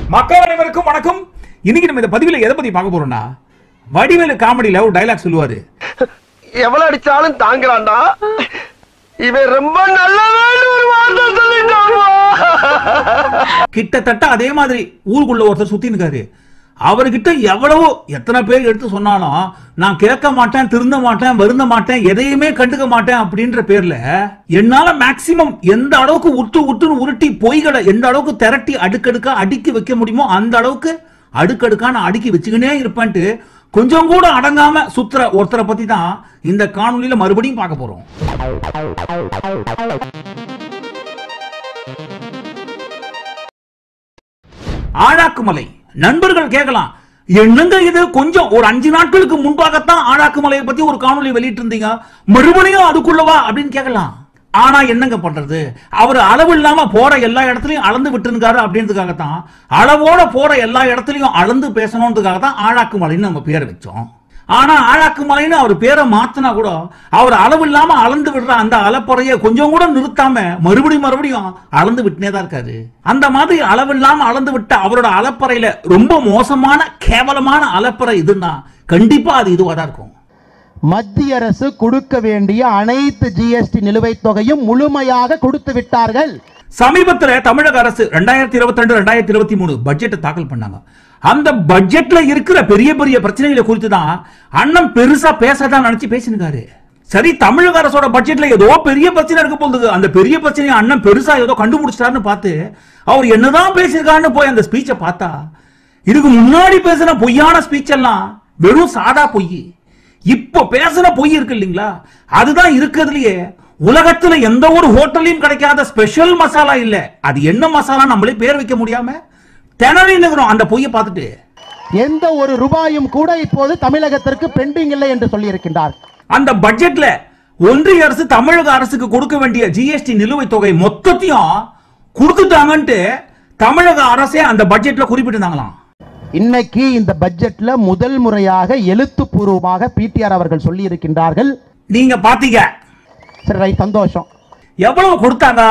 மக்கள் அனைவருக்கும் வணக்கம் இன்னைக்கு நம்ம இந்த பதிவில் எதை பத்தி பார்க்க போறோம்னா வடிவேலு காமெடியில ஒரு டைலாக் சொல்லுவாரு எவ்வளவு அடிச்சாலும் தாங்குறான்டா இவன் ரொம்ப நல்லவன் ஒரு வார்த்தை சொல்லிட்டான் கிட்டத்தட்ட அதே மாதிரி ஊருக்குள்ள ஒருத்தர் சுத்தி இருக்காரு அவர்கிட்ட எவ்வளவோ எத்தனை பேர் எடுத்து சொன்னாலும் நான் கேட்க மாட்டேன் திருந்த மாட்டேன் வருந்த மாட்டேன் எதையுமே கண்டுக்க மாட்டேன் அப்படின்ற பேர்ல என்னால மேக்சிமம் எந்த அளவுக்கு உற்று உற்றுன்னு உருட்டி பொய்களை எந்த அளவுக்கு திரட்டி அடுக்கடுக்கா அடுக்கி வைக்க முடியுமோ அந்த அளவுக்கு அடுக்கடுக்கா நான் அடுக்கி வச்சுக்கினே இருப்பேன்ட்டு கொஞ்சம் கூட அடங்காம சுத்துற ஒருத்தரை பத்தி தான் இந்த காணொளியில மறுபடியும் பார்க்க போறோம் ஆழாக்குமலை நண்பர்கள் கேட்கலாம் என்னங்க இது கொஞ்சம் ஒரு அஞ்சு நாட்களுக்கு முன்பாகத்தான் ஆழாக்குமலையை பத்தி ஒரு காணொளி வெளியிட்டு இருந்தீங்க மறுபடியும் அதுக்குள்ளவா அப்படின்னு கேட்கலாம் ஆனா என்னங்க பண்றது அவர் அளவு இல்லாம போற எல்லா இடத்துலயும் அளந்து விட்டுருக்காரு அப்படின்றதுக்காகத்தான் அளவோட போற எல்லா இடத்துலயும் அளந்து பேசணுன்றதுக்காக தான் ஆழாக்குமலைன்னு நம்ம பேரை வச்சோம் ஆனா ஆழாக்குமலைன்னு அவர் பேரை மாத்தினா கூட அவர் அளவு இல்லாம அளந்து விடுற அந்த அலப்பறைய கொஞ்சம் கூட நிறுத்தாம மறுபடியும் மறுபடியும் அளந்து விட்டுனே தான் இருக்காரு அந்த மாதிரி அளவு இல்லாம அளந்து விட்ட அவரோட அலப்பறையில ரொம்ப மோசமான கேவலமான அலப்பறை இதுன்னா கண்டிப்பா அது இதுவா தான் இருக்கும் மத்திய அரசு கொடுக்க வேண்டிய அனைத்து ஜிஎஸ்டி நிலுவைத் தொகையும் முழுமையாக கொடுத்து விட்டார்கள் சமீபத்துல தமிழக அரசு ரெண்டாயிரத்தி இருபத்தி ரெண்டு ரெண்டாயிரத்தி இருபத்தி மூணு பட்ஜெட்டை தாக்கல் பண்ணாங்க அந்த பட்ஜெட்ல இருக்கிற பெரிய பெரிய பிரச்சனைகளை குறித்து தான் அண்ணன் பெருசா பேசதான் நினைச்சு பேசினுக்காரு சரி தமிழக அரசோட பட்ஜெட்ல ஏதோ பெரிய பிரச்சனை இருக்க போகுது அந்த பெரிய பிரச்சனையை அண்ணன் பெருசா ஏதோ கண்டுபிடிச்சிட்டாருன்னு பார்த்து அவர் என்னதான் பேசியிருக்காருன்னு போய் அந்த ஸ்பீச்சை பார்த்தா இதுக்கு முன்னாடி பேசின பொய்யான ஸ்பீச் எல்லாம் வெறும் சாதா பொய் இப்போ பேசின பொய் இருக்கு இல்லைங்களா அதுதான் இருக்கிறதுலயே உலகத்துல எந்த ஒரு ஹோட்டலையும் கிடைக்காத ஸ்பெஷல் மசாலா இல்ல அது என்ன மசாலா நம்மளே பேர் வைக்க முடியாம திணறி நிற்கிறோம் அந்த பொய்யை பார்த்துட்டு எந்த ஒரு ரூபாயும் கூட இப்போது தமிழகத்திற்கு பெண்டிங் இல்லை என்று சொல்லியிருக்கின்றார் அந்த பட்ஜெட்ல ஒன்றிய அரசு தமிழக அரசுக்கு கொடுக்க வேண்டிய ஜிஎஸ்டி நிலுவைத் தொகை மொத்தத்தையும் கொடுத்துட்டாங்கன்ட்டு தமிழக அரசே அந்த பட்ஜெட்ல குறிப்பிட்டிருந்தாங்களாம் இன்னைக்கு இந்த பட்ஜெட்ல முதல் முறையாக எழுத்துப்பூர்வமாக பிடிஆர் அவர்கள் சொல்லி இருக்கின்றார்கள் நீங்க பாத்தீங்க சரி ரைட் சந்தோஷம் எவ்வளவு கொடுத்தாங்க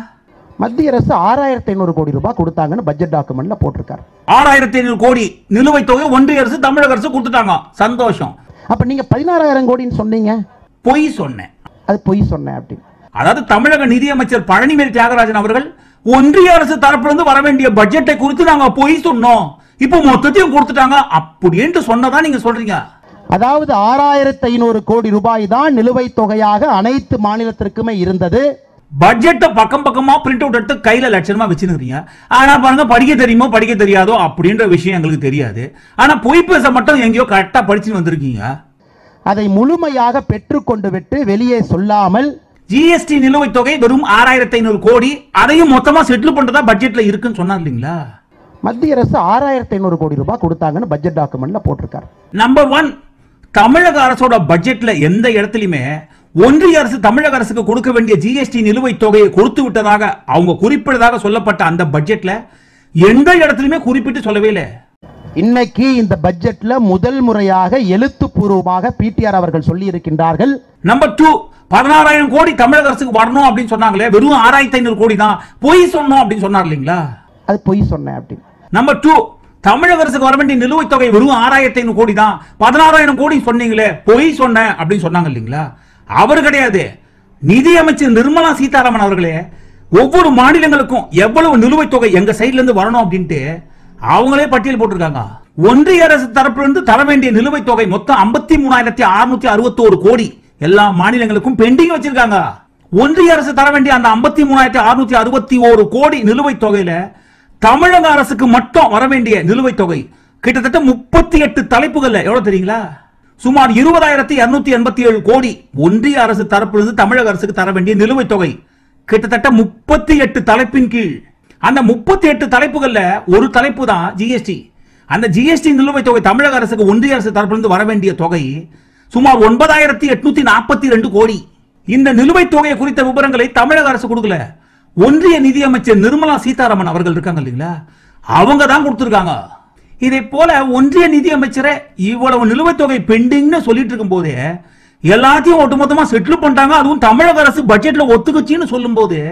மத்திய அரசு ஆறாயிரத்தி ஐநூறு கோடி ரூபாய் கொடுத்தாங்கன்னு பட்ஜெட் டாக்குமெண்ட்ல போட்டிருக்காரு ஆறாயிரத்தி ஐநூறு கோடி நிலுவைத் தொகை ஒன்றிய அரசு தமிழக அரசு கொடுத்துட்டாங்க சந்தோஷம் அப்ப நீங்க பதினாறாயிரம் கோடின்னு சொன்னீங்க பொய் சொன்னேன் அது பொய் சொன்னேன் அப்படின்னு அதாவது தமிழக நிதியமைச்சர் பழனிவேல் தியாகராஜன் அவர்கள் ஒன்றிய அரசு தரப்பிலிருந்து வர வேண்டிய பட்ஜெட்டை குறித்து நாங்க பொய் சொன்னோம் இப்போ மொத்தத்தையும் கொடுத்துட்டாங்க அப்படின்ட்டு சொன்னதா நீங்க சொல்றீங்க அதாவது ஆறாயிரத்தி ஐநூறு கோடி ரூபாய் தான் நிலுவைத் தொகையாக அனைத்து மாநிலத்திற்குமே இருந்தது பட்ஜெட்டை பக்கம் பக்கமா பிரிண்ட் அவுட் எடுத்து கையில லட்சணமா வச்சுருக்கீங்க ஆனா பாருங்க படிக்க தெரியுமோ படிக்க தெரியாதோ அப்படின்ற விஷயம் எங்களுக்கு தெரியாது ஆனா பொய் பேச மட்டும் எங்கேயோ கரெக்டா படிச்சுன்னு வந்திருக்கீங்க அதை முழுமையாக பெற்றுக்கொண்டு விட்டு வெளியே சொல்லாமல் ஜிஎஸ்டி நிலுவைத் தொகை வெறும் ஆறாயிரத்தி ஐநூறு கோடி அதையும் மொத்தமா செட்டில் பண்றதா பட்ஜெட்ல இருக்குன்னு சொன்னார் இல்லைங்களா மத்திய அரசு ஆறாயிரத்தி ஐநூறு கோடி ரூபாய் கொடுத்தாங்கன்னு பட்ஜெட் டாக்குமெண்ட்ல போட்டிருக்காரு நம்பர் ஒன் தமிழக அரசோட பட்ஜெட்ல எந்த இடத்துலயுமே ஒன்றிய அரசு தமிழக அரசுக்கு கொடுக்க வேண்டிய ஜிஎஸ்டி நிலுவைத் தொகையை கொடுத்து விட்டதாக அவங்க குறிப்பிட்டதாக சொல்லப்பட்ட அந்த பட்ஜெட்ல எந்த இடத்துலயுமே குறிப்பிட்டு சொல்லவே இல்லை இன்னைக்கு இந்த பட்ஜெட்ல முதல் முறையாக எழுத்துப்பூர்வமாக பிடிஆர் அவர்கள் சொல்லி இருக்கின்றார்கள் நம்பர் டூ பதினாறாயிரம் கோடி தமிழக அரசுக்கு வரணும் அப்படின்னு சொன்னாங்களே வெறும் ஆறாயிரத்தி ஐநூறு கோடி தான் பொய் சொன்னோம் அப்படின்னு சொன்னார் இல்லைங்களா அது பொய் சொன்னேன் அப்படின்னு நம்பர் டூ தமிழக அரசுக்கு வர வேண்டிய நிலுவைத் தொகை வெறும் ஆறாயிரத்தி ஐநூறு கோடி தான் பதினாறாயிரம் கோடி சொன்னீங்களே பொய் சொன்னேன் அப்படின்னு சொன்னாங்க இல்லைங்களா அவர் கிடையாது நிதி அமைச்சர் நிர்மலா சீதாராமன் அவர்களே ஒவ்வொரு மாநிலங்களுக்கும் எவ்வளவு நிலுவைத் தொகை எங்க சைடுல இருந்து வரணும் அப்படின்ட்டு அவங்களே பட்டியல் போட்டிருக்காங்க ஒன்றிய அரசு தரப்பிலிருந்து தர வேண்டிய நிலுவைத் தொகை மொத்தம் ஐம்பத்தி மூணாயிரத்தி அறுநூத்தி அறுபத்தோரு கோடி எல்லா மாநிலங்களுக்கும் பெண்டிங் வச்சிருக்காங்க ஒன்றிய அரசு தர வேண்டிய அந்த ஐம்பத்தி மூணாயிரத்தி அறுநூத்தி அறுபத்தி ஒரு கோடி நிலுவைத் தொகையில தமிழக அரசுக்கு மட்டும் வர வேண்டிய நிலுவைத் தொகை கிட்டத்தட்ட முப்பத்தி எட்டு தலைப்புகள்ல எவ்வளவு தெரியுங்களா சுமார் இருபதாயிரத்தி இருநூத்தி எண்பத்தி ஏழு கோடி ஒன்றிய அரசு தரப்பிலிருந்து தமிழக அரசுக்கு தர வேண்டிய நிலுவைத் தொகை கிட்டத்தட்ட முப்பத்தி எட்டு தலைப்பின் கீழ் அந்த முப்பத்தி எட்டு தலைப்புகள்ல ஒரு தலைப்பு தான் ஜிஎஸ்டி அந்த ஜிஎஸ்டி நிலுவைத் தொகை தமிழக அரசுக்கு ஒன்றிய அரசு தரப்பிலிருந்து வர வேண்டிய தொகை சுமார் ஒன்பதாயிரத்தி எட்நூத்தி நாற்பத்தி ரெண்டு கோடி இந்த நிலுவைத் தொகை குறித்த விவரங்களை தமிழக அரசு கொடுக்கல ஒன்றிய நிதியமைச்சர் நிர்மலா சீதாராமன் அவர்கள் இருக்காங்க இல்லைங்களா அவங்க தான் கொடுத்திருக்காங்க இதை போல ஒன்றிய நிதியமைச்சரை இவ்வளவு நிலுவைத் தொகை பெண்டிங்னு சொல்லிட்டு இருக்கும் போதே எல்லாத்தையும் ஒட்டுமொத்தமா செட்டில் பண்ணிட்டாங்க அதுவும் தமிழக அரசு பட்ஜெட்ல ஒத்துக்குச்சின்னு சொல்லும் போது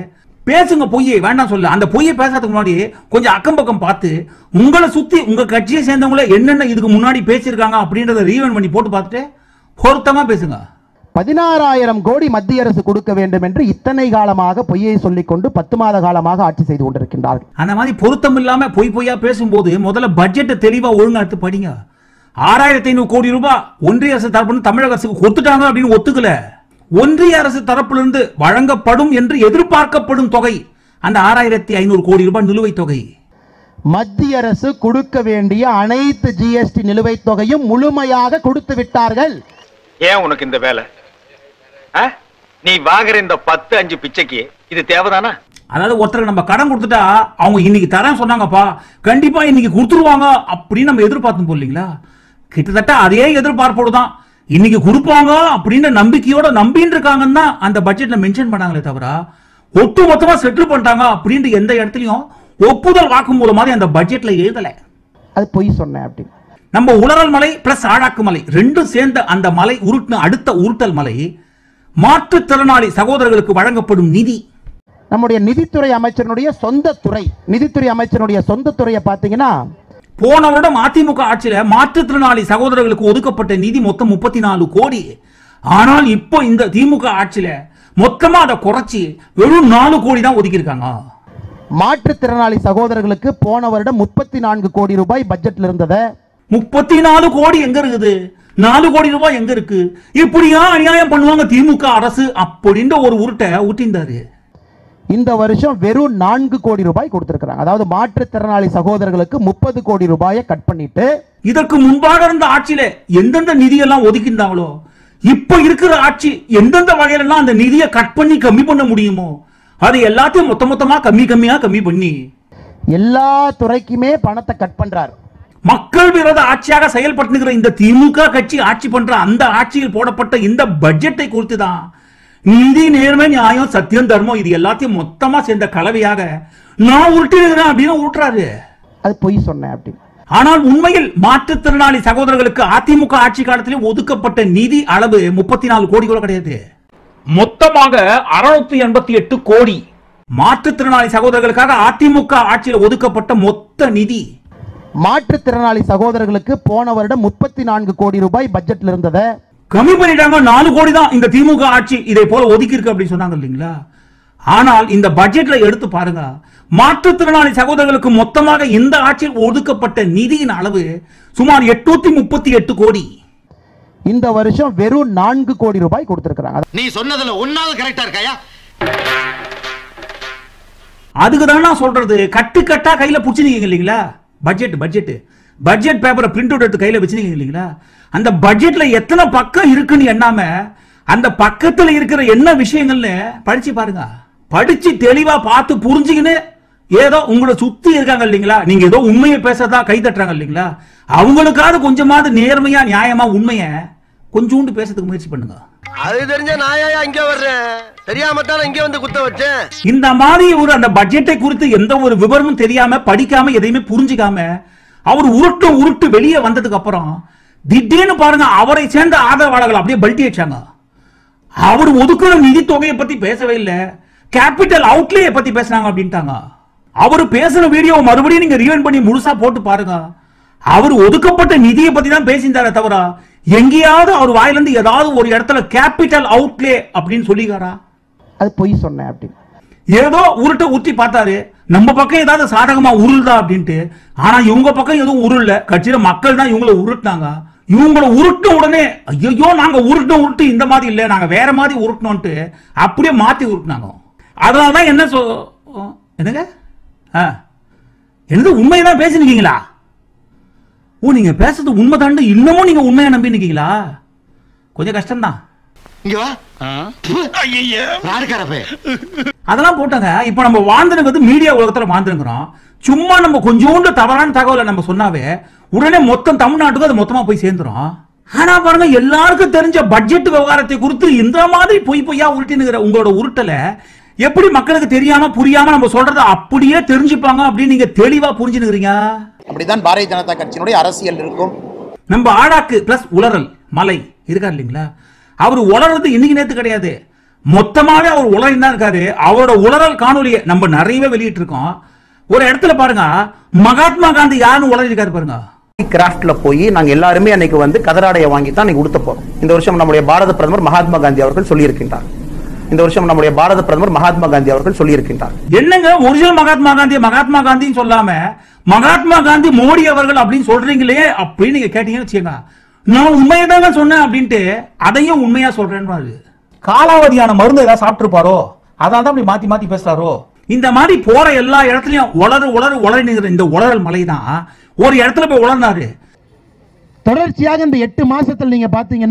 பேசுங்க பொய்யை வேண்டாம் சொல்ல அந்த பொய்யை பேசுறதுக்கு முன்னாடி கொஞ்சம் அக்கம் பக்கம் பார்த்து உங்களை சுத்தி உங்க கட்சியை சேர்ந்தவங்கள என்னென்ன இதுக்கு முன்னாடி பேசியிருக்காங்க அப்படின்றத ரீவன் பண்ணி போட்டு பார்த்துட்டு பொருத்தமா பேசுங்க பதினாறாயிரம் கோடி மத்திய அரசு கொடுக்க வேண்டும் என்று இத்தனை காலமாக பொய்யை சொல்லிக்கொண்டு பத்து மாத காலமாக ஆட்சி செய்து கொண்டிருக்கின்றார்கள் அந்த மாதிரி பொருத்தம் இல்லாம பொய் பொய்யா பேசும்போது முதல்ல பட்ஜெட்டை தெளிவா ஒழுங்கா எடுத்து படிங்க ஆறாயிரத்தி ஐநூறு கோடி ரூபாய் ஒன்றிய அரசு தரப்புல தமிழக அரசுக்கு கொடுத்துட்டாங்க அப்படின்னு ஒத்துக்கல ஒன்றிய அரசு தரப்பிலிருந்து வழங்கப்படும் என்று எதிர்பார்க்கப்படும் தொகை அந்த ஆறாயிரத்தி ஐநூறு கோடி ரூபாய் நிலுவைத் தொகை மத்திய அரசு கொடுக்க வேண்டிய அனைத்து ஜிஎஸ்டி நிலுவைத் தொகையும் முழுமையாக கொடுத்து விட்டார்கள் ஏன் உனக்கு இந்த வேலை ஆ? நீ வாங்குற இந்த பத்து அஞ்சு பிச்சைக்கு இது தேவைதானா அதாவது ஒருத்தருக்கு நம்ம கடன் கொடுத்துட்டா அவங்க இன்னைக்கு தரேன் சொன்னாங்கப்பா கண்டிப்பா இன்னைக்கு கொடுத்துருவாங்க அப்படின்னு நம்ம எதிர்பார்த்தோம் போலீங்களா கிட்டத்தட்ட அதே எதிர்பார்ப்போடு தான் இன்னைக்கு கொடுப்பாங்க அப்படின்னு நம்பிக்கையோட நம்பின்னு இருக்காங்கன்னு தான் அந்த பட்ஜெட்ல மென்ஷன் பண்ணாங்களே தவிர ஒட்டு மொத்தமா செட்டில் பண்ணிட்டாங்க அப்படின்ட்டு எந்த இடத்துலயும் ஒப்புதல் வாக்குமூலம் மாதிரி அந்த பட்ஜெட்ல எழுதலை அது பொய் சொன்னேன் அப்படின்னு நம்ம உலரல் மலை பிளஸ் ஆழாக்கு மலை ரெண்டும் சேர்ந்த அந்த மலை உருட்டின அடுத்த உருட்டல் மலை மாற்றுத்திறனாளி சகோதரர்களுக்கு வழங்கப்படும் நிதி நம்முடைய நிதித்துறை அமைச்சரினுடைய சொந்த துறை நிதித்துறை அமைச்சருடைய சொந்த துறையை பார்த்தீங்கன்னா போன வருடம் அதிமுக ஆட்சியில மாற்றுத்திறனாளி சகோதரர்களுக்கு ஒதுக்கப்பட்ட நிதி மொத்தம் முப்பத்தி நாலு கோடி ஆனால் இப்போ இந்த திமுக ஆட்சியில மொத்தமா அதை குறைச்சி வெறும் நாலு கோடி தான் ஒதுக்கியிருக்காங்க மாற்றுத்திறனாளி சகோதரர்களுக்கு போன வருடம் முப்பத்தி நான்கு கோடி ரூபாய் பட்ஜெட்ல இருந்ததை முப்பத்தி நாலு கோடி எங்க இருக்குது நாலு கோடி ரூபாய் எங்க இருக்கு இப்படியா அநியாயம் பண்ணுவாங்க திமுக அரசு அப்படின்ற ஒரு உருட்டை ஊட்டிந்தாரு இந்த வருஷம் வெறும் நான்கு கோடி ரூபாய் கொடுத்திருக்கிறாங்க அதாவது மாற்றுத்திறனாளி சகோதரர்களுக்கு முப்பது கோடி ரூபாயை கட் பண்ணிட்டு இதற்கு முன்பாக இருந்த ஆட்சியில எந்தெந்த நிதியெல்லாம் ஒதுக்கியிருந்தாங்களோ இப்ப இருக்கிற ஆட்சி எந்தெந்த வகையில எல்லாம் அந்த நிதியை கட் பண்ணி கம்மி பண்ண முடியுமோ அது எல்லாத்தையும் மொத்த மொத்தமா கம்மி கம்மியா கம்மி பண்ணி எல்லா துறைக்குமே பணத்தை கட் பண்றாரு மக்கள் விரோத ஆட்சியாக செயல்பட்டு இந்த திமுக கட்சி ஆட்சி பண்ற அந்த ஆட்சியில் போடப்பட்ட இந்த பட்ஜெட்டை குறித்து தான் நீதி நேர்மை நியாயம் சத்தியம் தர்மம் இது எல்லாத்தையும் மொத்தமா சேர்ந்த கலவையாக நான் உருட்டினுகிறேன் அப்படின்னு ஊட்டுறாரு அது பொய் சொன்னேன் அப்படின்னு ஆனால் உண்மையில் மாற்றுத்திறனாளி சகோதரர்களுக்கு அதிமுக ஆட்சி காலத்திலே ஒதுக்கப்பட்ட நிதி அளவு முப்பத்தி நாலு கோடி கூட கிடையாது மொத்தமாக அறுநூத்தி எண்பத்தி எட்டு கோடி மாற்றுத்திறனாளி சகோதரர்களுக்காக அதிமுக ஆட்சியில் ஒதுக்கப்பட்ட மொத்த நிதி மாற்றுத்திறனாளி சகோதரர்களுக்கு போன வருடம் முப்பத்தி நான்கு கோடி ரூபாய் பட்ஜெட்ல இருந்ததை கம்மி பண்ணிட்டாங்க நாலு கோடி தான் இந்த திமுக ஆட்சி இதை போல ஒதுக்கி இருக்கு அப்படின்னு சொன்னாங்க இல்லைங்களா ஆனால் இந்த பட்ஜெட்ல எடுத்து பாருங்க மாற்றுத்திறனாளி சகோதரர்களுக்கு மொத்தமாக இந்த ஆட்சியில் ஒதுக்கப்பட்ட நிதியின் அளவு சுமார் எட்நூத்தி முப்பத்தி எட்டு கோடி இந்த வருஷம் வெறும் நான்கு கோடி ரூபாய் கொடுத்திருக்கிறாங்க நீ சொன்னதுல ஒன்னாவது கரெக்டா இருக்காயா அதுக்கு தான் நான் சொல்றது கட்டு கட்டா கையில புடிச்சிருக்கீங்க இல்லைங்களா பட்ஜெட் பட்ஜெட் பட்ஜெட் பேப்பரை பிரிண்ட் அவுட் எடுத்து கையில வச்சிருக்கீங்க இல்லைங்களா அந்த பட்ஜெட்ல எத்தனை பக்கம் இருக்குன்னு எண்ணாம அந்த பக்கத்துல இருக்கிற என்ன விஷயங்கள்னு படிச்சு பாருங்க படிச்சு தெளிவா பார்த்து புரிஞ்சுக்கின்னு ஏதோ உங்களை சுத்தி இருக்காங்க இல்லைங்களா நீங்க ஏதோ உண்மையை பேசுறதா கை தட்டுறாங்க இல்லைங்களா அவங்களுக்காவது கொஞ்சமாவது நேர்மையா நியாயமா உண்மையை கொஞ்சோண்டு பேசுறதுக்கு முயற்சி பண்ணுங்க அது தெரிஞ்ச நாயா இங்க வர்றேன் தெரியாம தான் இங்க வந்து குத்த வச்சேன் இந்த மாதிரி ஒரு அந்த பட்ஜெட்டை குறித்து எந்த ஒரு விவரமும் தெரியாம படிக்காம எதையுமே புரிஞ்சுக்காம அவர் உருட்டு உருட்டு வெளியே வந்ததுக்கு அப்புறம் திடீர்னு பாருங்க அவரை சேர்ந்த ஆதரவாளர்கள் அப்படியே பல்ட்டி அடிச்சாங்க அவர் ஒதுக்குற நிதி தொகையை பத்தி பேசவே இல்ல கேபிட்டல் அவுட்லேயை பத்தி பேசுனாங்க அப்படின்ட்டாங்க அவர் பேசுற வீடியோ மறுபடியும் நீங்க ரீவன் பண்ணி முழுசா போட்டு பாருங்க அவர் ஒதுக்கப்பட்ட நிதியை பத்தி தான் பேசியிருந்தாரே தவிர எங்கேயாவது அவர் வாயிலிருந்து ஏதாவது ஒரு இடத்துல கேபிட்டல் அவுட்லே அப்படின்னு சொல்லிக்காரா அது பொய் சொன்னேன் அப்படின்னு ஏதோ உருட்ட ஊத்தி பார்த்தாரு நம்ம பக்கம் ஏதாவது சாதகமா உருள்தா அப்படின்ட்டு ஆனா இவங்க பக்கம் எதுவும் உருள்ல கட்சியில மக்கள் தான் இவங்கள உருட்டினாங்க இவங்கள உருட்ட உடனே ஐயோ நாங்க உருட்ட உருட்டு இந்த மாதிரி இல்ல நாங்க வேற மாதிரி உருட்டணும்ட்டு அப்படியே மாத்தி உருட்டினாங்க அதனாலதான் என்ன சொ என்னங்க ஆ என்னது உண்மையதான் பேசிருக்கீங்களா ஓ நீங்க பேசுறது உண்மைதாண்டு இன்னமும் நீங்க உண்மையா நம்பி நிக்கீங்களா கொஞ்சம் கஷ்டம்தான் இங்க வா ராடுக்காரப்பே அதெல்லாம் போட்டாங்க இப்போ நம்ம வாழ்ந்துருக்கிறது மீடியா உலகத்துல வாழ்ந்துருக்கிறோம் சும்மா நம்ம கொஞ்சோண்டு தவறான தகவலை நம்ம சொன்னாவே உடனே மொத்தம் தமிழ்நாட்டுக்கு அது மொத்தமா போய் சேர்ந்துரும் ஆனா பாருங்க எல்லாருக்கும் தெரிஞ்ச பட்ஜெட் விவகாரத்தை குறித்து இந்த மாதிரி பொய் பொய்யா உருட்டினுங்கிற உங்களோட உருட்டலை எப்படி மக்களுக்கு தெரியாம புரியாம நம்ம சொல்றத அப்படியே தெரிஞ்சுப்பாங்க அப்படின்னு நீங்க தெளிவா புரிஞ்சுனுக்கிறீங்க இப்படிதான் பாரதிய ஜனதா கட்சியினுடைய அரசியல் இருக்கும் நம்ம ஆடாக்கு பிளஸ் உளறல் மலை இருக்கார் இல்லைங்களா அவர் உளறது இன்னைக்கு நேத்து கிடையாது மொத்தமாவே அவர் உளறி தான் இருக்காரு அவரோட உளறல் காணொலியை நம்ம நிறையவே வெளியிட்டு இருக்கோம் ஒரு இடத்துல பாருங்க மகாத்மா காந்தி யாருன்னு உளறி இருக்காரு பாருங்க கிராஃப்ட்ல போய் நாங்க எல்லாருமே அன்னைக்கு வந்து கதராடையை வாங்கி தான் அன்னைக்கு உடுத்த போறோம் இந்த வருஷம் நம்முடைய பாரத பிரதமர் மகாத்மா காந்தி அவர்கள் சொல்லியிருக்கின்றார் இந்த வருஷம் நம்முடைய பாரத பிரதமர் மகாத்மா காந்தி அவர்கள் சொல்லியிருக்கின்றார் என்னங்க ஒரிஜினல் மகாத்மா காந்தி மகாத்மா காந்தின்னு சொல்லாம மகாத்மா காந்தி மோடி அவர்கள் அப்படின்னு சொல்றீங்களே அப்படின்னு நீங்க கேட்டீங்கன்னு வச்சுக்கோங்க நான் உண்மையை தாங்க சொன்னேன் அப்படின்ட்டு அதையும் உண்மையா சொல்றேன்னு காலாவதியான மருந்து ஏதாவது சாப்பிட்டுருப்பாரோ அதான் தான் அப்படி மாத்தி மாத்தி பேசுறாரோ இந்த மாதிரி போற எல்லா இடத்துலயும் உளறு உளறு உளறினுங்கிற இந்த உளறல் மலை தான் ஒரு இடத்துல போய் உளர்னாரு தொடர்ச்சியாக இந்த எட்டு மாசத்துல நீங்க பாத்தீங்கன்னா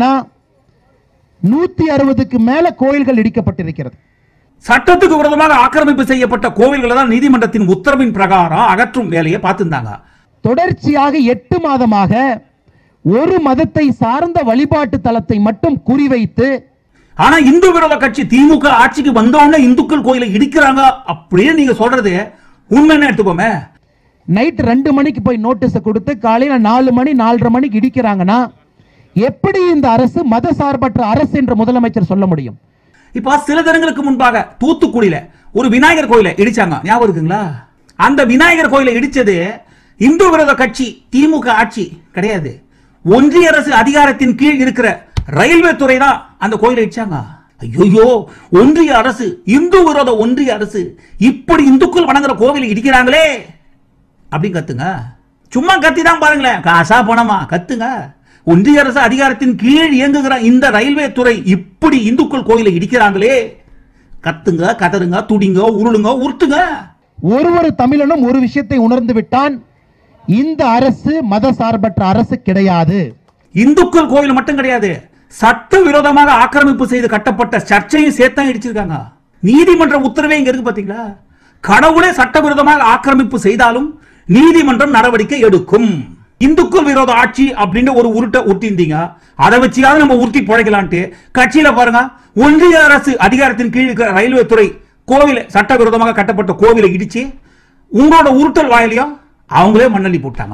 நூத்தி அறுபதுக்கு மேல கோயில்கள் இடிக்கப்பட்டிருக்கிறது சட்டத்துக்கு விரோதமாக ஆக்கிரமிப்பு செய்யப்பட்ட கோவில்களை தான் நீதிமன்றத்தின் உத்தரவின் பிரகாரம் அகற்றும் வேலையை பார்த்திருந்தாங்க தொடர்ச்சியாக எட்டு மாதமாக ஒரு மதத்தை சார்ந்த வழிபாட்டு தலத்தை மட்டும் குறிவைத்து ஆனா இந்து விரோத கட்சி திமுக ஆட்சிக்கு வந்தோடனே இந்துக்கள் கோயிலை இடிக்கிறாங்க அப்படின்னு நீங்க சொல்றது உண்மைன்னு எடுத்துக்கோமே நைட் ரெண்டு மணிக்கு போய் நோட்டீஸ் கொடுத்து காலையில நாலு மணி நாலரை மணிக்கு இடிக்கிறாங்கன்னா எப்படி இந்த அரசு மத சார்பற்ற அரசு என்று முதலமைச்சர் சொல்ல முடியும் இப்ப சில தினங்களுக்கு முன்பாக தூத்துக்குடியில ஒரு விநாயகர் கோயிலை இடிச்சாங்க ஞாபகம் இருக்குங்களா அந்த விநாயகர் கோயிலை இடிச்சது இந்து விரோத கட்சி திமுக ஆட்சி கிடையாது ஒன்றிய அரசு அதிகாரத்தின் கீழ் இருக்கிற ரயில்வே துறை தான் அந்த கோயிலை இடிச்சாங்க ஐயோ ஒன்றிய அரசு இந்து விரோத ஒன்றிய அரசு இப்படி இந்துக்கள் வணங்குற கோவிலை இடிக்கிறாங்களே அப்படின்னு கத்துங்க சும்மா கத்தி தான் பாருங்களேன் காசா பணமா கத்துங்க ஒன்றிய அரசு அதிகாரத்தின் கீழ் இயங்குகிற இந்த ரயில்வே துறை இப்படி இந்துக்கள் கோயிலை இடிக்கிறாங்களே கத்துங்க கதறுங்க துடிங்க உருளுங்க உருட்டுங்க ஒரு ஒரு தமிழனும் ஒரு விஷயத்தை உணர்ந்து விட்டான் இந்த அரசு மத சார்பற்ற அரசு கிடையாது இந்துக்கள் கோயில் மட்டும் கிடையாது சட்ட விரோதமாக ஆக்கிரமிப்பு செய்து கட்டப்பட்ட சர்ச்சையும் சேர்த்தான் இடிச்சிருக்காங்க நீதிமன்ற உத்தரவே இங்க இருக்கு பாத்தீங்களா கடவுளே சட்டவிரோதமாக ஆக்கிரமிப்பு செய்தாலும் நீதிமன்றம் நடவடிக்கை எடுக்கும் இந்துக்கள் விரோத ஆட்சி அப்படின்னு ஒரு உருட்டை உருட்டிருந்தீங்க அதை வச்சியாவது நம்ம உருட்டி பிழைக்கலான்ட்டு கட்சியில பாருங்க ஒன்றிய அரசு அதிகாரத்தின் கீழ் இருக்கிற ரயில்வே துறை கோவிலை சட்டவிரோதமாக கட்டப்பட்ட கோவிலை இடிச்சு உங்களோட உருட்டல் வாயிலையும் அவங்களே மண்ணள்ளி போட்டாங்க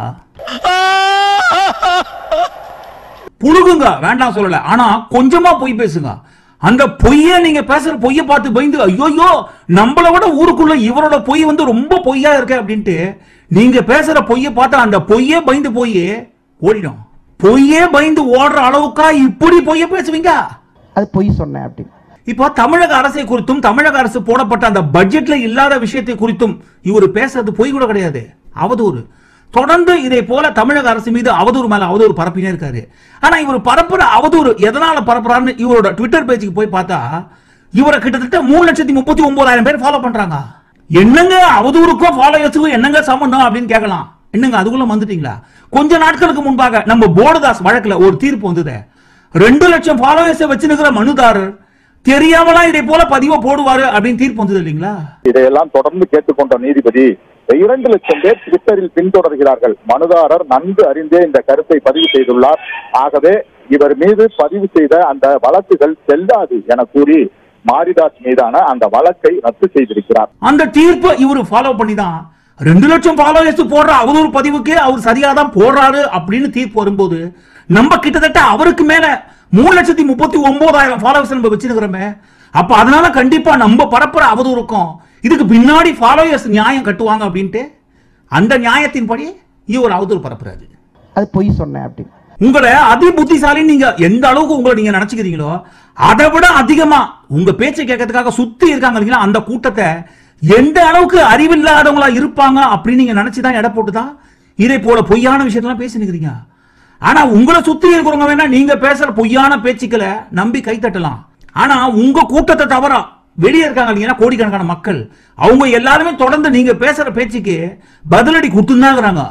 புழுகுங்க வேண்டாம் சொல்லல ஆனா கொஞ்சமா பொய் பேசுங்க அந்த பொய்ய நீங்க பேசுற பொய்ய பார்த்து பயந்து ஐயோயோ நம்மள விட ஊருக்குள்ள இவரோட பொய் வந்து ரொம்ப பொய்யா இருக்கு அப்படின்ட்டு நீங்க பேசுற பொய்ய பார்த்தா அந்த பொய்யே பயந்து போய் ஓடிடும் பொய்யே பயந்து ஓடுற அளவுக்கா இப்படி பொய்ய பேசுவீங்க அது பொய் சொன்னேன் அப்படின்னு இப்போ தமிழக அரசை குறித்தும் தமிழக அரசு போடப்பட்ட அந்த பட்ஜெட்ல இல்லாத விஷயத்தை குறித்தும் இவர் பேசுறது பொய் கூட கிடையாது அவதூறு தொடர்ந்து இதை போல தமிழக அரசு மீது அவதூறு மேல அவதூறு பரப்பினே இருக்காரு ஆனா இவர் பரப்புற அவதூறு எதனால பரப்புறாருன்னு இவரோட ட்விட்டர் பேஜுக்கு போய் பார்த்தா இவரை கிட்டத்தட்ட மூணு லட்சத்தி முப்பத்தி ஒன்பதாயிரம் பேர் ஃபாலோ பண்றாங்க என்னங்க அவதூறுக்கும் ஃபாலோயர்ஸுக்கும் என்னங்க சம்பந்தம் அப்படின்னு கேட்கலாம் என்னங்க அதுக்குள்ள வந்துட்டீங்களா கொஞ்ச நாட்களுக்கு முன்பாக நம்ம போர்டுதாஸ் வழக்குல ஒரு தீர்ப்பு வந்தது ரெண்டு லட்சம் ஃபாலோவர்ஸை வச்சிருக்கிற மனுதாரர் தெரியாமலாம் இதை போல பதிவை போடுவாரு அப்படின்னு தீர்ப்பு வந்தது இல்லைங்களா இதையெல்லாம் தொடர்ந்து கேட்டுக்கொண்ட நீதிபதி இரண்டு லட்சம் பேர் ட்விட்டரில் பின்தொடர்கிறார்கள் மனுதாரர் நன்கு அறிந்தே இந்த கருத்தை பதிவு செய்துள்ளார் ஆகவே இவர் மீது பதிவு செய்த அந்த வழக்குகள் செல்லாது என கூறி மாரிதாஸ் மீதான அந்த வழக்கை ரத்து செய்திருக்கிறார் அந்த தீர்ப்பை இவர் ஃபாலோ பண்ணி தான் ரெண்டு லட்சம் ஃபாலோவர்ஸ் போடுற அவதூறு பதிவுக்கு அவர் சரியா தான் போடுறாரு அப்படின்னு தீர்ப்பு வரும்போது நம்ம கிட்டத்தட்ட அவருக்கு மேல மூணு லட்சத்தி முப்பத்தி ஒன்பதாயிரம் ஃபாலோவர்ஸ் நம்ம வச்சிருக்கிறோமே அப்ப அதனால கண்டிப்பா நம்ம பரப்புற அவதூறுக்கும் இதுக்கு பின்னாடி ஃபாலோவர்ஸ் நியாயம் கட்டுவாங்க அப்படின்ட்டு அந்த நியாயத்தின்படி இவர் அவதூறு பரப்புறாரு அது பொய் சொன்னேன் அப்படின்னு உங்களை அதி புத்திசாலி நீங்க எந்த அளவுக்கு உங்களை நீங்க நினைச்சுக்கிறீங்களோ அதை விட அதிகமா உங்க பேச்சை கேட்கறதுக்காக சுத்தி இருக்காங்க இல்லைங்களா அந்த கூட்டத்தை எந்த அளவுக்கு அறிவில்லாதவங்களா இருப்பாங்க அப்படின்னு நீங்க நினைச்சுதான் எடை போட்டுதான் இதே போல பொய்யான விஷயத்தெல்லாம் பேசினுக்கிறீங்க ஆனா உங்களை சுத்தி இருக்கிறவங்க வேணா நீங்க பேசுற பொய்யான பேச்சுக்களை நம்பி கைத்தட்டலாம் ஆனா உங்க கூட்டத்தை தவிர வெளியே இருக்காங்க இல்லைங்கன்னா கோடிக்கணக்கான மக்கள் அவங்க எல்லாருமே தொடர்ந்து நீங்க பேசுற பேச்சுக்கு பதிலடி கொடுத்துதான் இருக்கிறாங்க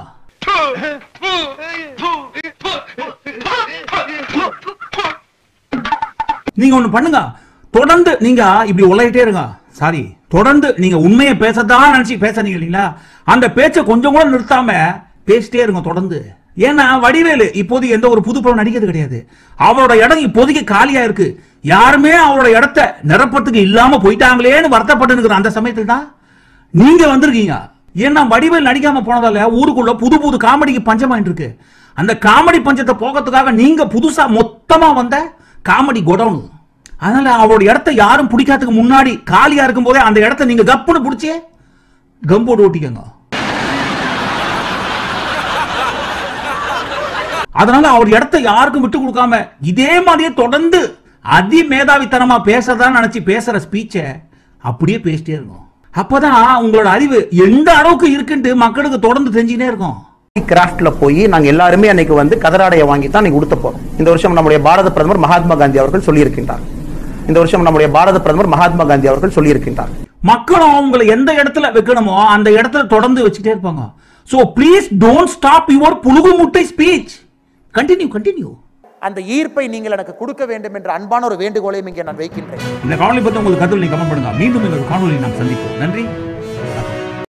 நீங்க ஒண்ணு பண்ணுங்க தொடர்ந்து நீங்க இப்படி உலகிட்டே இருங்க சாரி தொடர்ந்து நீங்க உண்மையை பேசத்தான் நினைச்சு பேசுறீங்க இல்லைங்களா அந்த பேச்சை கொஞ்சம் கூட நிறுத்தாம பேசிட்டே இருங்க தொடர்ந்து ஏன்னா வடிவேலு இப்போதைக்கு எந்த ஒரு புது படம் நடிக்கிறது கிடையாது அவரோட இடம் இப்போதைக்கு காலியா இருக்கு யாருமே அவரோட இடத்த நிரப்பத்துக்கு இல்லாம போயிட்டாங்களேன்னு வருத்தப்பட்டு இருக்கிற அந்த சமயத்தில் தான் நீங்க வந்திருக்கீங்க ஏன்னா வடிவேல் நடிக்காம போனதால ஊருக்குள்ள புது புது காமெடிக்கு பஞ்சமாயிட்டு இருக்கு அந்த காமெடி பஞ்சத்தை போகிறதுக்காக நீங்க புதுசா மொத்தமா வந்த காமெடி குடவுன் அதனால அவரோட இடத்த யாரும் பிடிக்காததுக்கு முன்னாடி காலியா இருக்கும் போதே அந்த இடத்த நீங்க கப்புன்னு பிடிச்சே கம்போடு ஓட்டிக்கங்க அதனால அவர் இடத்த யாருக்கும் விட்டு கொடுக்காம இதே மாதிரியே தொடர்ந்து அதி மேதாவித்தனமா பேசுறதா நினைச்சு பேசுற ஸ்பீச்ச அப்படியே பேசிட்டே இருக்கும் அப்பதான் உங்களோட அறிவு எந்த அளவுக்கு இருக்குன்ட்டு மக்களுக்கு தொடர்ந்து தெரிஞ்சுக்கிட்டே இருக்கும் கிராஃப்ட்ல போய் நாங்க எல்லாருமே அன்னைக்கு வந்து கதராடையை வாங்கி தான் அன்னைக்கு உடுத்த போறோம் இந்த வருஷம் நம்முடைய பாரத பிரதமர் மகாத்மா காந்தி அவர்கள் சொல்லியிருக்கின்றார் இந்த வருஷம் நம்முடைய பாரத பிரதமர் மகாத்மா காந்தி அவர்கள் சொல்லியிருக்கின்றார் மக்களும் உங்களை எந்த இடத்துல வைக்கணுமோ அந்த இடத்துல தொடர்ந்து வச்சுட்டே இருப்பாங்க so please don't stop your புழுகு முட்டை ஸ்பீச் கண்டினியூ கண்டினியூ அந்த ஈர்ப்பை நீங்கள் எனக்கு கொடுக்க வேண்டும் என்ற அன்பான ஒரு வேண்டுகோளையும் இங்கே நான் வைக்கின்றேன் இந்த காணொலி பத்தி உங்களுக்கு கருத்து நீங்க கமெண்ட் பண்ணுங்க மீண்டும் இந்த காணொலி நாம் சந்திப்போம் நன்றி